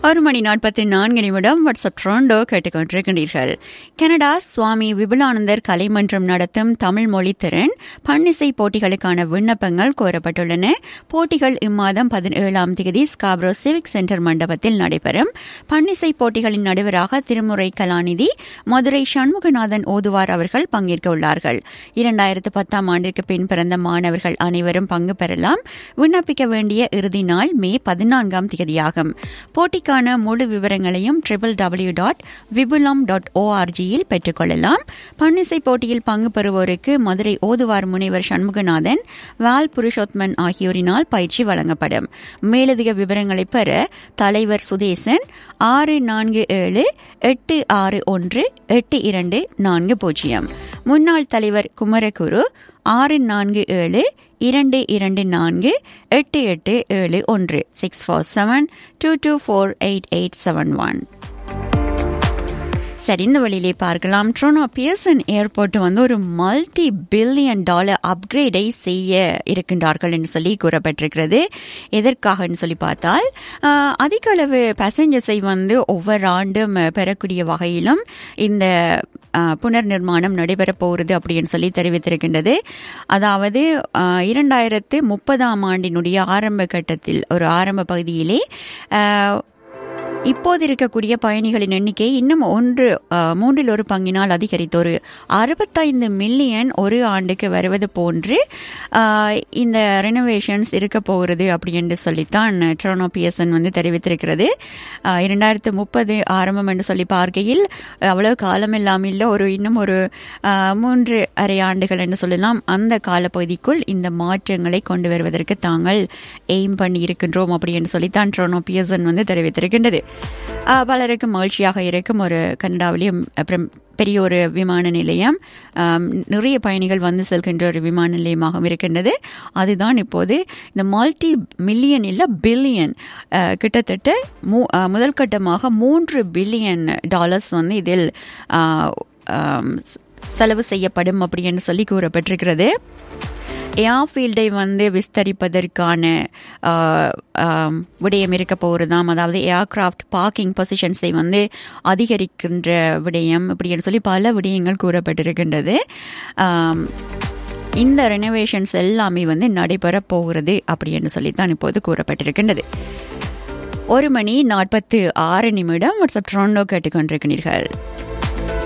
ஒரு மணி நாற்பத்தி நான்கு நிமிடம் வாட்ஸ்அப் ட்ரோண்டோ கேட்டுக்கொண்டிருக்கின்றீர்கள் கனடா சுவாமி விபுலானந்தர் கலைமன்றம் நடத்தும் தமிழ் மொழி திறன் பன்னிசை போட்டிகளுக்கான விண்ணப்பங்கள் கோரப்பட்டுள்ளன போட்டிகள் இம்மாதம் பதினேழாம் தேதி ஸ்காப்ரோ சிவிக் சென்டர் மண்டபத்தில் நடைபெறும் பன்னிசை போட்டிகளின் நடுவராக திருமுறை கலாநிதி மதுரை சண்முகநாதன் ஓதுவார் அவர்கள் பங்கேற்க உள்ளார்கள் இரண்டாயிரத்து பத்தாம் ஆண்டிற்கு பின் பிறந்த மாணவர்கள் அனைவரும் பங்கு பெறலாம் விண்ணப்பிக்க வேண்டிய இறுதி நாள் மே பதினான்காம் தேதியாகும் போட்டிக்கான முழு விவரங்களையும் triple W dot Vipulam dot ஓஆர்ஜியில் பெற்றுக்கொள்ளலாம் பன்னிசை போட்டியில் பங்கு பெறுவோருக்கு மதுரை ஓதுவார் முனைவர் சண்முகநாதன் வால் புருஷோத்மன் ஆகியோரினால் பயிற்சி வழங்கப்படும் மேலதிக விவரங்களை பெற தலைவர் சுதேசன் ஆறு நான்கு ஏழு எட்டு ஆறு ஒன்று எட்டு இரண்டு நான்கு பூஜ்ஜியம் முன்னாள் தலைவர் குமரகுரு ஆறு நான்கு ஏழு இரண்டு இரண்டு நான்கு எட்டு எட்டு ஏழு ஒன்று six four seven two two four eight eight seven one சரி இந்த வழியிலே பார்க்கலாம் ட்ரோனோ பியர்சன் ஏர்போர்ட் வந்து ஒரு மல்டி பில்லியன் டாலர் அப்கிரேடை செய்ய இருக்கின்றார்கள் என்று சொல்லி கூறப்பட்டிருக்கிறது எதற்காகன்னு சொல்லி பார்த்தால் ஆஹ், அதிக அளவு பேசஞ்சர்ஸை வந்து ஒவ்வொரு ஆண்டும் பெறக்கூடிய வகையிலும் இந்த ஆஹ், புனர் நிர்மாணம் நடைபெறப் போகிறது அப்படின்னு சொல்லி தெரிவித்திருக்கின்றது அதாவது ஆஹ், இரண்டாயிரத்து முப்பதாம் ஆண்டினுடைய ஆரம்ப கட்டத்தில் ஒரு ஆரம்ப பகுதியிலே ஆஹ், இப்போது இருக்கக்கூடிய பயணிகளின் எண்ணிக்கை இன்னும் ஒன்று அஹ், மூன்றில் ஒரு பங்கினால் அதிகரித்து ஒரு அறுபத்தைந்து மில்லியன் ஒரு ஆண்டுக்கு வருவது போன்று அஹ், இந்த ரெனோவேஷன்ஸ் இருக்க போகிறது அப்படி என்று சொல்லித்தான் ட்ரோனோ பிஎஸ்என் வந்து தெரிவித்திருக்கிறது அஹ், இரண்டாயிரத்து முப்பது ஆரம்பம் என்று சொல்லி பார்க்கையில் அவ்வளவு காலம் இல்லாமல் இல்லை ஒரு இன்னும் ஒரு அஹ், மூன்று அரை ஆண்டுகள் என்று சொல்லலாம் அந்த காலப்பகுதிக்குள் இந்த மாற்றங்களை கொண்டு வருவதற்கு தாங்கள் எய்ம் பண்ணி இருக்கின்றோம் அப்படி என்று சொல்லித்தான் ட்ரோனோ பிஎஸ்என் வந்து தெரிவித்திருக்கின்றது ஆஹ் பலருக்கு மகிழ்ச்சியாக இருக்கும் ஒரு கனடாவிலேயும் அப்புறம் பெரிய ஒரு விமான நிலையம் ஆம், நிறைய பயணிகள் வந்து செல்கின்ற ஒரு விமான நிலையமாகவும் இருக்கின்றது அதுதான் இப்போது இந்த மல்டி மில்லியன் இல்லை பில்லியன் கிட்டத்தட்ட மூ ஆஹ், முதல் கட்டமாக மூன்று பில்லியன் டாலர்ஸ் வந்து இதில் ஆஹ், ஆம், செலவு செய்யப்படும் அப்படி என்று சொல்லி கூறப்பட்டிருக்கிறது ஏர்ஃபீல்டை வந்து விஸ்தரிப்பதற்கான ஆஹ், ஆம், விடயம் இருக்க போகிறதாம் அதாவது ஏர்கிராஃப்ட் பார்க்கிங் பொசிஷன்ஸை வந்து அதிகரிக்கின்ற விடயம் இப்படின்னு சொல்லி பல விடயங்கள் கூறப்பட்டிருக்கின்றது ஆம், இந்த ரெனோவேஷன்ஸ் எல்லாமே வந்து நடைபெற போகிறது அப்படின்னு சொல்லித்தான் இப்போது கூறப்பட்டிருக்கின்றது ஒரு மணி நாற்பத்து ஆறு நிமிடம் வாட்ஸ்அப் ட்ரோண்டோ கேட்டுக்கொண்டிருக்கிறீர்கள்